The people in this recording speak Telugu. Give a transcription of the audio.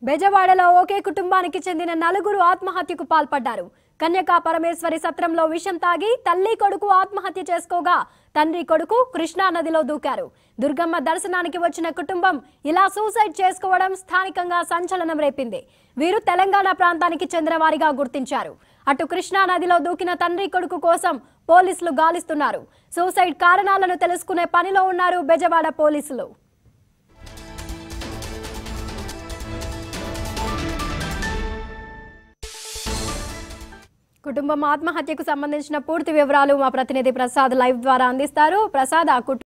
బెజవాడలో ఒకే కుటుంబానికి చెందిన నలుగురు ఆత్మహత్యకు పాల్పడ్డారు కన్యకా పరమేశ్వరి సత్రంలో విషం తాగి తల్లి కొడుకు ఆత్మహత్య చేసుకోగా తండ్రి కొడుకు కృష్ణా నదిలో దూకారు దుర్గమ్మ దర్శనానికి వచ్చిన కుటుంబం ఇలా సూసైడ్ చేసుకోవడం స్థానికంగా సంచలనం రేపింది వీరు తెలంగాణ ప్రాంతానికి చెందిన వారిగా గుర్తించారు అటు కృష్ణా నదిలో దూకిన తండ్రి కొడుకు కోసం పోలీసులు గాలిస్తున్నారు సూసైడ్ కారణాలను తెలుసుకునే పనిలో ఉన్నారు బెజవాడ పోలీసులు కుటుంబం ఆత్మహత్యకు సంబంధించిన పూర్తి వివరాలు మా ప్రతినిధి ప్రసాద్ లైవ్ ద్వారా అందిస్తారు ప్రసాద్ ఆ కుటుంబం